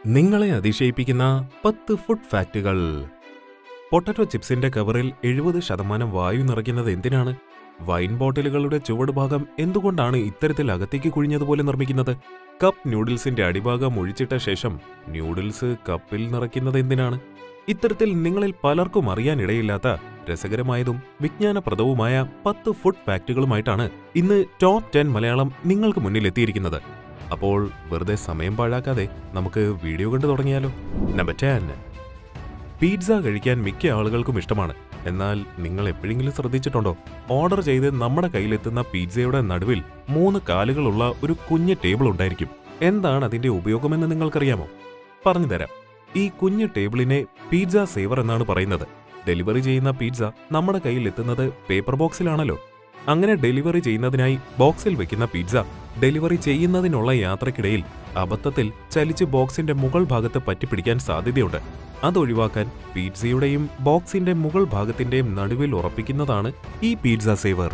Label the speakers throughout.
Speaker 1: നിങ്ങളെ അതിശയിപ്പിക്കുന്ന പത്ത് ഫുഡ് ഫാക്റ്റുകൾ പൊട്ടറ്റോ ചിപ്സിന്റെ കവറിൽ എഴുപത് ശതമാനം വായു നിറയ്ക്കുന്നത് എന്തിനാണ് വൈൻ ബോട്ടിലുകളുടെ ചുവടുഭാഗം എന്തുകൊണ്ടാണ് ഇത്തരത്തിൽ അകത്തേക്ക് കുഴിഞ്ഞതുപോലെ നിർമ്മിക്കുന്നത് കപ്പ് ന്യൂഡിൽസിന്റെ അടിഭാഗം ഒഴിച്ചിട്ട ശേഷം ന്യൂഡിൽസ് കപ്പിൽ നിറയ്ക്കുന്നത് എന്തിനാണ് ഇത്തരത്തിൽ നിങ്ങളിൽ പലർക്കും അറിയാനിടയില്ലാത്ത രസകരമായതും വിജ്ഞാനപ്രദവുമായ പത്ത് ഫുഡ് ഫാക്റ്റുകളുമായിട്ടാണ് ഇന്ന് ടോപ്പ് ടെൻ മലയാളം നിങ്ങൾക്ക് മുന്നിൽ എത്തിയിരിക്കുന്നത് അപ്പോൾ വെറുതെ സമയം പാഴാക്കാതെ നമുക്ക് വീഡിയോ കണ്ടു തുടങ്ങിയാലോ നമ്പർ ടെൻ പിസ്സ കഴിക്കാൻ മിക്ക ആളുകൾക്കും ഇഷ്ടമാണ് എന്നാൽ നിങ്ങൾ എപ്പോഴെങ്കിലും ശ്രദ്ധിച്ചിട്ടുണ്ടോ ഓർഡർ ചെയ്ത് നമ്മുടെ കയ്യിലെത്തുന്ന പിസ്സയുടെ നടുവിൽ മൂന്ന് കാലുകളുള്ള ഒരു കുഞ്ഞ് ടേബിൾ ഉണ്ടായിരിക്കും എന്താണ് അതിന്റെ ഉപയോഗമെന്ന് നിങ്ങൾക്കറിയാമോ പറഞ്ഞു തരാം ഈ കുഞ്ഞ് ടേബിളിനെ പിസ്സ സേവർ എന്നാണ് പറയുന്നത് ഡെലിവറി ചെയ്യുന്ന പിസ്സ നമ്മുടെ കയ്യിൽ എത്തുന്നത് പേപ്പർ ബോക്സിലാണല്ലോ അങ്ങനെ ഡെലിവറി ചെയ്യുന്നതിനായി ബോക്സിൽ വെക്കുന്ന പിസ്സ ഡെലിവറി ചെയ്യുന്നതിനുള്ള യാത്രക്കിടയിൽ അബദ്ധത്തിൽ ചലിച്ച് ബോക്സിന്റെ മുകൾ ഭാഗത്ത് പറ്റിപ്പിടിക്കാൻ സാധ്യതയുണ്ട് അതൊഴിവാക്കാൻ പിസ്സയുടെയും ബോക്സിന്റെ മുകൾ ഭാഗത്തിന്റെയും നടുവിൽ ഉറപ്പിക്കുന്നതാണ് ഈ പിസ്സ സേവർ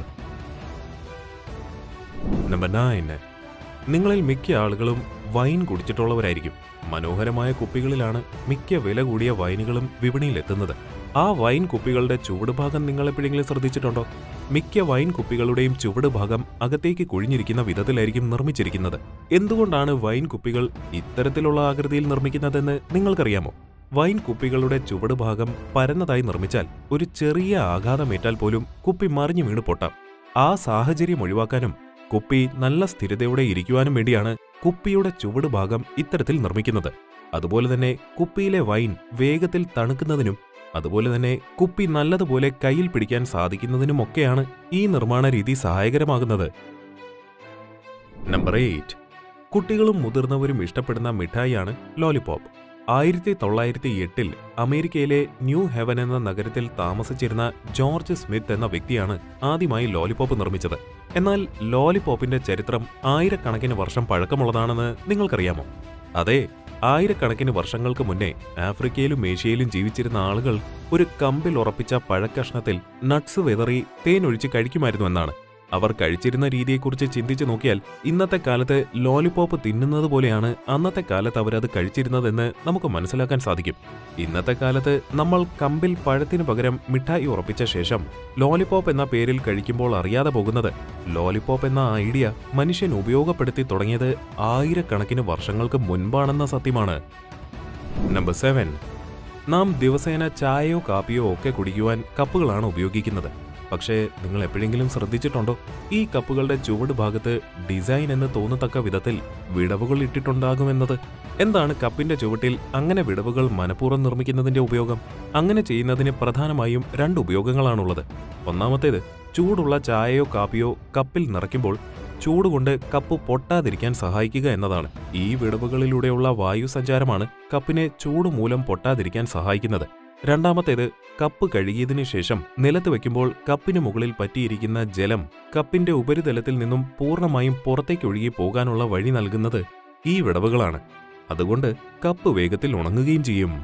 Speaker 1: നമ്പർ നയൻ നിങ്ങളിൽ മിക്ക ആളുകളും വൈൻ കുടിച്ചിട്ടുള്ളവരായിരിക്കും മനോഹരമായ കുപ്പികളിലാണ് മിക്ക വില കൂടിയ വൈനുകളും വിപണിയിലെത്തുന്നത് ആ വൈൻ കുപ്പികളുടെ ചുവടുഭാഗം നിങ്ങൾ എപ്പോഴെങ്കിലും ശ്രദ്ധിച്ചിട്ടുണ്ടോ മിക്ക വൈൻ കുപ്പികളുടെയും ചുവട് ഭാഗം അകത്തേക്ക് കുഴിഞ്ഞിരിക്കുന്ന വിധത്തിലായിരിക്കും നിർമ്മിച്ചിരിക്കുന്നത് എന്തുകൊണ്ടാണ് വൈൻ കുപ്പികൾ ഇത്തരത്തിലുള്ള ആകൃതിയിൽ നിർമ്മിക്കുന്നതെന്ന് നിങ്ങൾക്കറിയാമോ വൈൻ കുപ്പികളുടെ ചുവട് ഭാഗം പരന്നതായി നിർമ്മിച്ചാൽ ഒരു ചെറിയ ആഘാതമേറ്റാൽ പോലും കുപ്പി മറിഞ്ഞു വീണ് പൊട്ടാം ആ സാഹചര്യം ഒഴിവാക്കാനും കുപ്പി നല്ല സ്ഥിരതയോടെ ഇരിക്കുവാനും വേണ്ടിയാണ് കുപ്പിയുടെ ചുവട് ഭാഗം ഇത്തരത്തിൽ നിർമ്മിക്കുന്നത് അതുപോലെ തന്നെ കുപ്പിയിലെ വൈൻ വേഗത്തിൽ തണുക്കുന്നതിനും അതുപോലെ തന്നെ കുപ്പി നല്ലതുപോലെ കയ്യിൽ പിടിക്കാൻ സാധിക്കുന്നതിനുമൊക്കെയാണ് ഈ നിർമ്മാണ രീതി സഹായകരമാകുന്നത് നമ്പർ എയ്റ്റ് കുട്ടികളും മുതിർന്നവരും ഇഷ്ടപ്പെടുന്ന മിഠായിയാണ് ലോലിപോപ്പ് ആയിരത്തി തൊള്ളായിരത്തി എട്ടിൽ അമേരിക്കയിലെ ന്യൂ ഹെവൻ എന്ന നഗരത്തിൽ താമസിച്ചിരുന്ന ജോർജ് സ്മിത്ത് എന്ന വ്യക്തിയാണ് ആദ്യമായി ലോലിപോപ്പ് നിർമ്മിച്ചത് എന്നാൽ ലോലിപോപ്പിന്റെ ചരിത്രം ആയിരക്കണക്കിന് വർഷം പഴക്കമുള്ളതാണെന്ന് നിങ്ങൾക്കറിയാമോ അതെ ആയിരക്കണക്കിന് വർഷങ്ങൾക്ക് മുന്നേ ആഫ്രിക്കയിലും ഏഷ്യയിലും ജീവിച്ചിരുന്ന ആളുകൾ ഒരു കമ്പിൽ ഉറപ്പിച്ച പഴക്കഷ്ണത്തിൽ നട്ട്സ് വെതറി തേനൊഴിച്ച് കഴിക്കുമായിരുന്നു എന്നാണ് അവർ കഴിച്ചിരുന്ന രീതിയെക്കുറിച്ച് ചിന്തിച്ചു നോക്കിയാൽ ഇന്നത്തെ കാലത്ത് ലോലിപോപ്പ് തിന്നുന്നത് പോലെയാണ് അന്നത്തെ കാലത്ത് അവരത് കഴിച്ചിരുന്നതെന്ന് നമുക്ക് മനസ്സിലാക്കാൻ സാധിക്കും ഇന്നത്തെ കാലത്ത് നമ്മൾ കമ്പിൽ പഴത്തിനു പകരം മിഠായി ഉറപ്പിച്ച ശേഷം ലോലിപോപ്പ് എന്ന പേരിൽ കഴിക്കുമ്പോൾ അറിയാതെ പോകുന്നത് ലോലിപോപ്പ് എന്ന ഐഡിയ മനുഷ്യൻ ഉപയോഗപ്പെടുത്തി തുടങ്ങിയത് ആയിരക്കണക്കിന് വർഷങ്ങൾക്ക് മുൻപാണെന്ന സത്യമാണ് നമ്പർ സെവൻ നാം ദിവസേന ചായയോ കാപ്പിയോ ഒക്കെ കുടിക്കുവാൻ കപ്പുകളാണ് ഉപയോഗിക്കുന്നത് പക്ഷേ നിങ്ങൾ എപ്പോഴെങ്കിലും ശ്രദ്ധിച്ചിട്ടുണ്ടോ ഈ കപ്പുകളുടെ ചുവട് ഭാഗത്ത് ഡിസൈൻ എന്ന് തോന്നത്തക്ക വിധത്തിൽ വിടവുകൾ ഇട്ടിട്ടുണ്ടാകുമെന്നത് എന്താണ് കപ്പിന്റെ ചുവട്ടിൽ അങ്ങനെ വിടവുകൾ മനഃപൂർവ്വം നിർമ്മിക്കുന്നതിന്റെ ഉപയോഗം അങ്ങനെ ചെയ്യുന്നതിന് പ്രധാനമായും രണ്ട് ഉപയോഗങ്ങളാണുള്ളത് ഒന്നാമത്തേത് ചൂടുള്ള ചായയോ കാപ്പിയോ കപ്പിൽ നിറയ്ക്കുമ്പോൾ ചൂടുകൊണ്ട് കപ്പ് പൊട്ടാതിരിക്കാൻ സഹായിക്കുക എന്നതാണ് ഈ വിടവുകളിലൂടെയുള്ള വായു സഞ്ചാരമാണ് കപ്പിനെ ചൂട് മൂലം പൊട്ടാതിരിക്കാൻ സഹായിക്കുന്നത് രണ്ടാമത്തേത് കപ്പ് കഴുകിയതിനു ശേഷം നിലത്ത് വെക്കുമ്പോൾ കപ്പിന് മുകളിൽ പറ്റിയിരിക്കുന്ന ജലം കപ്പിന്റെ ഉപരിതലത്തിൽ നിന്നും പൂർണ്ണമായും പുറത്തേക്ക് ഒഴുകി പോകാനുള്ള വഴി നൽകുന്നത് ഈ വിടവുകളാണ് അതുകൊണ്ട് കപ്പ് വേഗത്തിൽ ഉണങ്ങുകയും ചെയ്യും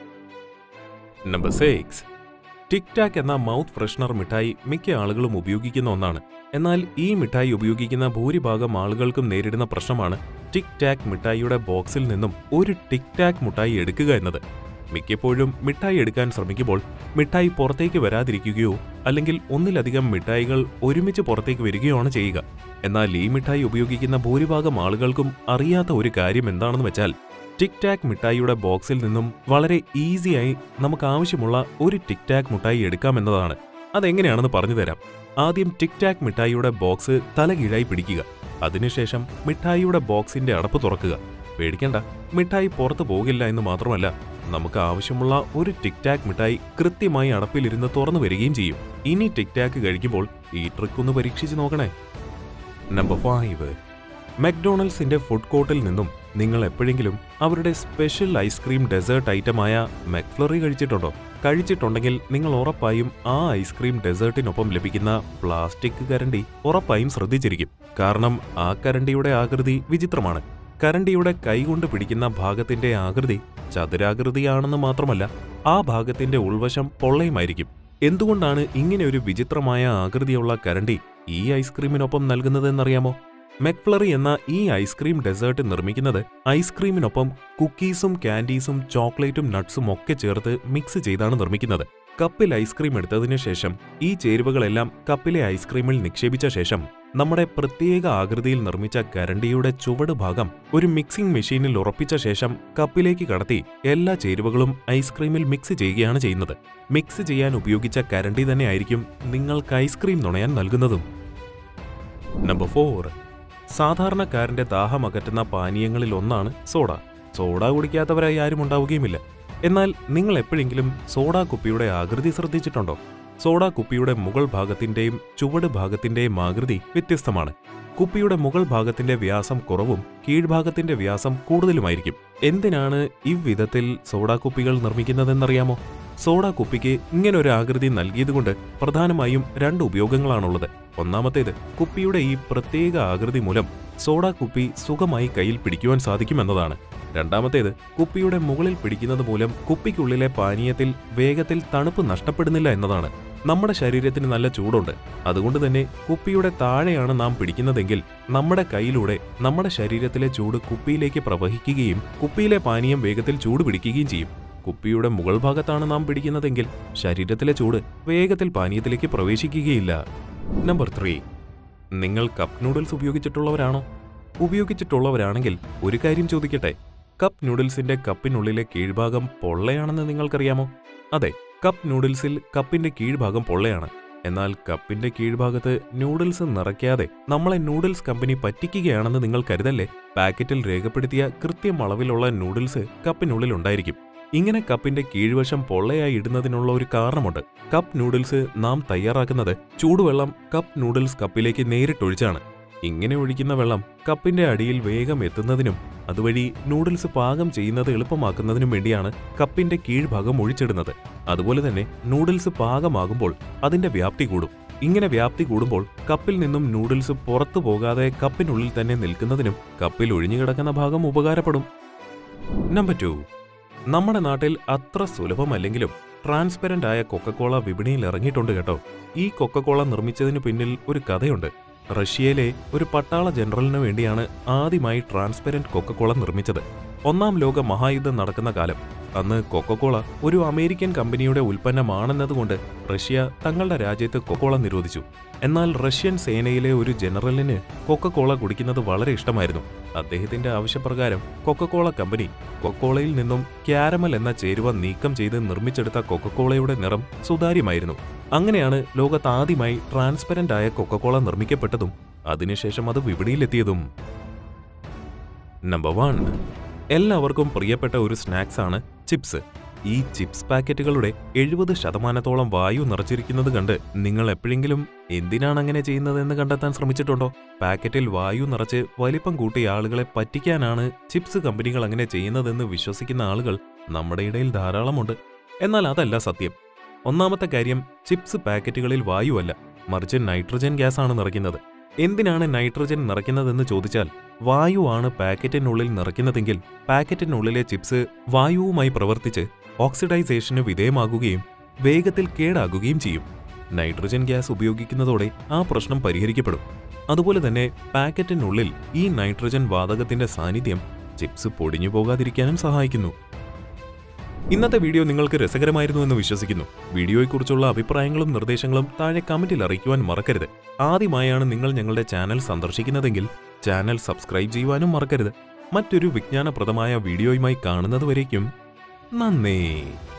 Speaker 1: നമ്പർ സിക്സ് ടിക് ടാക് എന്ന മൗത്ത് ഫ്രഷ്നർ മിഠായി മിക്ക ആളുകളും ഉപയോഗിക്കുന്ന ഒന്നാണ് എന്നാൽ ഈ മിഠായി ഉപയോഗിക്കുന്ന ഭൂരിഭാഗം ആളുകൾക്കും നേരിടുന്ന പ്രശ്നമാണ് ടിക് ടാക് മിഠായിയുടെ ബോക്സിൽ നിന്നും ഒരു ടിക് ടാക് മിഠായി എടുക്കുക എന്നത് മിക്കപ്പോഴും മിഠായി എടുക്കാൻ ശ്രമിക്കുമ്പോൾ മിഠായി പുറത്തേക്ക് വരാതിരിക്കുകയോ അല്ലെങ്കിൽ ഒന്നിലധികം മിഠായികൾ ഒരുമിച്ച് പുറത്തേക്ക് വരികയോ ആണ് ചെയ്യുക എന്നാൽ ഈ മിഠായി ഉപയോഗിക്കുന്ന ഭൂരിഭാഗം ആളുകൾക്കും അറിയാത്ത ഒരു കാര്യം എന്താണെന്ന് വെച്ചാൽ ടിക് ടാക് മിഠായിയുടെ ബോക്സിൽ നിന്നും വളരെ ഈസിയായി നമുക്ക് ആവശ്യമുള്ള ഒരു ടിക് ടാക് മിഠായി എടുക്കാമെന്നതാണ് അതെങ്ങനെയാണെന്ന് പറഞ്ഞു തരാം ആദ്യം ടിക് ടാക് മിഠായിയുടെ ബോക്സ് തലകീഴായി പിടിക്കുക അതിനുശേഷം മിഠായിയുടെ ബോക്സിന്റെ അടപ്പ് തുറക്കുക പേടിക്കണ്ട മിഠായി പുറത്തു പോകില്ല എന്ന് മാത്രമല്ല നമുക്ക് ആവശ്യമുള്ള ഒരു ടിക് ടാക് മിഠായി കൃത്യമായി അടപ്പിലിരുന്ന് തുറന്നു വരികയും ചെയ്യും ഇനി ടിക് ടാക്ക് കഴിക്കുമ്പോൾ ഈ ട്രിക്ക് ഒന്ന് പരീക്ഷിച്ച് നോക്കണേ നമ്പർ ഫൈവ് മെക്ഡൊണാൾഡ്സിന്റെ ഫുഡ് കോർട്ടിൽ നിന്നും നിങ്ങൾ എപ്പോഴെങ്കിലും അവരുടെ സ്പെഷ്യൽ ഐസ്ക്രീം ഡെസേർട്ട് ഐറ്റമായ മെക്ഫ്ലറി കഴിച്ചിട്ടുണ്ടോ കഴിച്ചിട്ടുണ്ടെങ്കിൽ നിങ്ങൾ ഉറപ്പായും ആ ഐസ്ക്രീം ഡെസേർട്ടിനൊപ്പം ലഭിക്കുന്ന പ്ലാസ്റ്റിക് കരണ്ടി ഉറപ്പായും ശ്രദ്ധിച്ചിരിക്കും കാരണം ആ കരണ്ടിയുടെ ആകൃതി വിചിത്രമാണ് കരണ്ടിയുടെ കൈകൊണ്ട് പിടിക്കുന്ന ഭാഗത്തിന്റെ ആകൃതി ചതുരാകൃതിയാണെന്ന് മാത്രമല്ല ആ ഭാഗത്തിന്റെ ഉൾവശം പൊള്ളയുമായിരിക്കും എന്തുകൊണ്ടാണ് ഇങ്ങനെ ഒരു വിചിത്രമായ ആകൃതിയുള്ള കരണ്ടി ഈ ഐസ്ക്രീമിനൊപ്പം നൽകുന്നതെന്നറിയാമോ മെക്ഫ്ലറി എന്ന ഈ ഐസ്ക്രീം ഡെസേർട്ട് നിർമ്മിക്കുന്നത് ഐസ്ക്രീമിനൊപ്പം കുക്കീസും കാൻഡീസും ചോക്ലേറ്റും നട്ട്സും ഒക്കെ ചേർത്ത് മിക്സ് ചെയ്താണ് നിർമ്മിക്കുന്നത് കപ്പിൽ ഐസ്ക്രീം എടുത്തതിനു ശേഷം ഈ ചേരുവകളെല്ലാം കപ്പിലെ ഐസ്ക്രീമിൽ നിക്ഷേപിച്ച ശേഷം നമ്മുടെ പ്രത്യേക ആകൃതിയിൽ നിർമ്മിച്ച കരണ്ടിയുടെ ചുവട് ഭാഗം ഒരു മിക്സിംഗ് മെഷീനിൽ ഉറപ്പിച്ച ശേഷം കപ്പിലേക്ക് കടത്തി എല്ലാ ചേരുവകളും ഐസ്ക്രീമിൽ മിക്സ് ചെയ്യുകയാണ് ചെയ്യുന്നത് മിക്സ് ചെയ്യാൻ ഉപയോഗിച്ച കരണ്ടി തന്നെ ആയിരിക്കും നിങ്ങൾക്ക് ഐസ്ക്രീം നുണയാൻ നൽകുന്നതും നമ്പർ ഫോർ സാധാരണക്കാരന്റെ ദാഹം അകറ്റുന്ന പാനീയങ്ങളിൽ ഒന്നാണ് സോഡ സോഡ കുടിക്കാത്തവരായി ആരും ഉണ്ടാവുകയുമില്ല എന്നാൽ നിങ്ങൾ എപ്പോഴെങ്കിലും സോഡാ കുപ്പിയുടെ ആകൃതി ശ്രദ്ധിച്ചിട്ടുണ്ടോ സോഡാ കുപ്പിയുടെ മുകൾ ഭാഗത്തിന്റെയും ചുവട് ഭാഗത്തിന്റെയും ആകൃതി വ്യത്യസ്തമാണ് കുപ്പിയുടെ മുകൾ ഭാഗത്തിന്റെ വ്യാസം കുറവും കീഴ്ഭാഗത്തിന്റെ വ്യാസം കൂടുതലുമായിരിക്കും എന്തിനാണ് ഇவ்விധത്തിൽ സോഡാ കുപ്പികൾ നിർമ്മിക്കുന്നതെന്നറിയാമോ സോഡാ കുപ്പിക്ക് ഇങ്ങനൊരു ആകൃതി നൽകിയതുകൊണ്ട് പ്രധാനമായും രണ്ട് ഉപയോഗങ്ങളാണുള്ളത് ഒന്നാമത്തേത് കുപ്പിയുടെ ഈ പ്രത്യേക ആകൃതി മൂലം സോഡാ കുപ്പി സുഖമായി കയ്യിൽ പിടിക്കുവാൻ സാധിക്കുമെന്നതാണ് രണ്ടാമത്തേത് കുപ്പിയുടെ മുകളിൽ പിടിക്കുന്നത് മൂലം കുപ്പിക്കുള്ളിലെ പാനീയത്തിൽ വേഗത്തിൽ തണുപ്പ് നഷ്ടപ്പെടുന്നില്ല എന്നതാണ് നമ്മുടെ ശരീരത്തിന് നല്ല ചൂടുണ്ട് അതുകൊണ്ട് തന്നെ കുപ്പിയുടെ താഴെയാണ് നാം പിടിക്കുന്നതെങ്കിൽ നമ്മുടെ കൈയിലൂടെ നമ്മുടെ ശരീരത്തിലെ ചൂട് കുപ്പിയിലേക്ക് പ്രവഹിക്കുകയും കുപ്പിയിലെ പാനീയം വേഗത്തിൽ ചൂട് പിടിക്കുകയും ചെയ്യും കുപ്പിയുടെ മുകൾ ഭാഗത്താണ് നാം പിടിക്കുന്നതെങ്കിൽ ശരീരത്തിലെ ചൂട് വേഗത്തിൽ പാനീയത്തിലേക്ക് പ്രവേശിക്കുകയില്ല നമ്പർ ത്രീ നിങ്ങൾ കപ്പ് നൂഡിൽസ് ഉപയോഗിച്ചിട്ടുള്ളവരാണോ ഉപയോഗിച്ചിട്ടുള്ളവരാണെങ്കിൽ ഒരു കാര്യം ചോദിക്കട്ടെ കപ്പ് നൂഡിൽസിന്റെ കപ്പിനുള്ളിലെ കീഴ്ഭാഗം പൊള്ളയാണെന്ന് നിങ്ങൾക്കറിയാമോ അതെ കപ്പ് നൂഡിൽസിൽ കപ്പിന്റെ കീഴ്ഭാഗം പൊള്ളയാണ് എന്നാൽ കപ്പിന്റെ കീഴ്ഭാഗത്ത് നൂഡിൽസ് നിറയ്ക്കാതെ നമ്മളെ നൂഡിൽസ് കമ്പനി പറ്റിക്കുകയാണെന്ന് നിങ്ങൾ കരുതല്ലേ പാക്കറ്റിൽ രേഖപ്പെടുത്തിയ കൃത്യം അളവിലുള്ള നൂഡിൽസ് കപ്പിനുള്ളിൽ ഉണ്ടായിരിക്കും ഇങ്ങനെ കപ്പിന്റെ കീഴ്വശം പൊള്ളയായി ഇടുന്നതിനുള്ള ഒരു കാരണമുണ്ട് കപ്പ് നൂഡിൽസ് നാം തയ്യാറാക്കുന്നത് ചൂടുവെള്ളം കപ്പ് നൂഡിൽസ് കപ്പിലേക്ക് നേരിട്ടൊഴിച്ചാണ് ഇങ്ങനെ ഒഴിക്കുന്ന വെള്ളം കപ്പിന്റെ അടിയിൽ വേഗം എത്തുന്നതിനും അതുവഴി നൂഡിൽസ് പാകം ചെയ്യുന്നത് എളുപ്പമാക്കുന്നതിനും വേണ്ടിയാണ് കപ്പിന്റെ കീഴ്ഭാഗം ഒഴിച്ചിടുന്നത് അതുപോലെ തന്നെ നൂഡിൽസ് പാകമാകുമ്പോൾ അതിന്റെ വ്യാപ്തി കൂടും ഇങ്ങനെ വ്യാപ്തി കൂടുമ്പോൾ കപ്പിൽ നിന്നും നൂഡിൽസ് പുറത്തു പോകാതെ കപ്പിനുള്ളിൽ തന്നെ നിൽക്കുന്നതിനും കപ്പിൽ ഒഴിഞ്ഞുകിടക്കുന്ന ഭാഗം ഉപകാരപ്പെടും നമ്പർ ടു നമ്മുടെ നാട്ടിൽ അത്ര സുലഭമല്ലെങ്കിലും ട്രാൻസ്പെറന്റ് ആയ കൊക്കക്കോള വിപണിയിൽ ഇറങ്ങിയിട്ടുണ്ട് കേട്ടോ ഈ കൊക്കക്കോള നിർമ്മിച്ചതിന് പിന്നിൽ ഒരു കഥയുണ്ട് റഷ്യയിലെ ഒരു പട്ടാള ജനറലിന് വേണ്ടിയാണ് ആദ്യമായി ട്രാൻസ്പെറന്റ് കൊക്കക്കോള നിർമ്മിച്ചത് ഒന്നാം ലോക മഹായുദ്ധം നടക്കുന്ന കാലം അന്ന് കൊക്കക്കോള ഒരു അമേരിക്കൻ കമ്പനിയുടെ ഉൽപ്പന്നമാണെന്നതുകൊണ്ട് റഷ്യ തങ്ങളുടെ രാജ്യത്ത് കൊക്കോള നിരോധിച്ചു എന്നാൽ റഷ്യൻ സേനയിലെ ഒരു ജനറലിന് കൊക്കക്കോള കുടിക്കുന്നത് വളരെ ഇഷ്ടമായിരുന്നു അദ്ദേഹത്തിന്റെ ആവശ്യപ്രകാരം കൊക്കക്കോള കമ്പനി കൊക്കോളയിൽ നിന്നും ക്യാരമൽ എന്ന ചേരുവ നീക്കം ചെയ്ത് നിർമ്മിച്ചെടുത്ത കൊക്കക്കോളയുടെ നിറം സുതാര്യമായിരുന്നു അങ്ങനെയാണ് ലോകത്ത് ആദ്യമായി ട്രാൻസ്പെറന്റ് ആയ കൊക്കക്കോള നിർമ്മിക്കപ്പെട്ടതും അതിനുശേഷം അത് വിപണിയിലെത്തിയതും നമ്പർ വൺ എല്ലാവർക്കും പ്രിയപ്പെട്ട ഒരു സ്നാക്സ് ആണ് ചിപ്സ് ഈ ചിപ്സ് പാക്കറ്റുകളുടെ എഴുപത് ശതമാനത്തോളം വായു നിറച്ചിരിക്കുന്നത് കണ്ട് നിങ്ങൾ എപ്പോഴെങ്കിലും എന്തിനാണ് അങ്ങനെ ചെയ്യുന്നതെന്ന് കണ്ടെത്താൻ ശ്രമിച്ചിട്ടുണ്ടോ പാക്കറ്റിൽ വായു നിറച്ച് വലിപ്പം കൂട്ടിയ ആളുകളെ പറ്റിക്കാനാണ് ചിപ്സ് കമ്പനികൾ അങ്ങനെ ചെയ്യുന്നതെന്ന് വിശ്വസിക്കുന്ന ആളുകൾ നമ്മുടെ ഇടയിൽ ധാരാളമുണ്ട് എന്നാൽ അതല്ല സത്യം ഒന്നാമത്തെ കാര്യം ചിപ്സ് പാക്കറ്റുകളിൽ വായുവല്ല മറിച്ച് നൈട്രജൻ ഗ്യാസ് ആണ് നിറയ്ക്കുന്നത് എന്തിനാണ് നൈട്രജൻ നിറയ്ക്കുന്നതെന്ന് ചോദിച്ചാൽ വായുവാണ് പാക്കറ്റിനുള്ളിൽ നിറയ്ക്കുന്നതെങ്കിൽ പാക്കറ്റിനുള്ളിലെ ചിപ്സ് വായുവുമായി പ്രവർത്തിച്ച് ഓക്സിഡൈസേഷന് വിധേയമാകുകയും വേഗത്തിൽ കേടാകുകയും ചെയ്യും നൈട്രജൻ ഗ്യാസ് ഉപയോഗിക്കുന്നതോടെ ആ പ്രശ്നം പരിഹരിക്കപ്പെടും അതുപോലെ തന്നെ പാക്കറ്റിനുള്ളിൽ ഈ നൈട്രജൻ വാതകത്തിന്റെ സാന്നിധ്യം ചിപ്സ് പൊടിഞ്ഞു പോകാതിരിക്കാനും സഹായിക്കുന്നു ഇന്നത്തെ വീഡിയോ നിങ്ങൾക്ക് രസകരമായിരുന്നു എന്ന് വിശ്വസിക്കുന്നു വീഡിയോയെക്കുറിച്ചുള്ള അഭിപ്രായങ്ങളും നിർദ്ദേശങ്ങളും താഴെ കമന്റിൽ അറിയിക്കുവാൻ മറക്കരുത് ആദ്യമായാണ് നിങ്ങൾ ഞങ്ങളുടെ ചാനൽ സന്ദർശിക്കുന്നതെങ്കിൽ ചാനൽ സബ്സ്ക്രൈബ് ചെയ്യുവാനും മറക്കരുത് മറ്റൊരു വിജ്ഞാനപ്രദമായ വീഡിയോയുമായി കാണുന്നതുവരേക്കും നന്ദി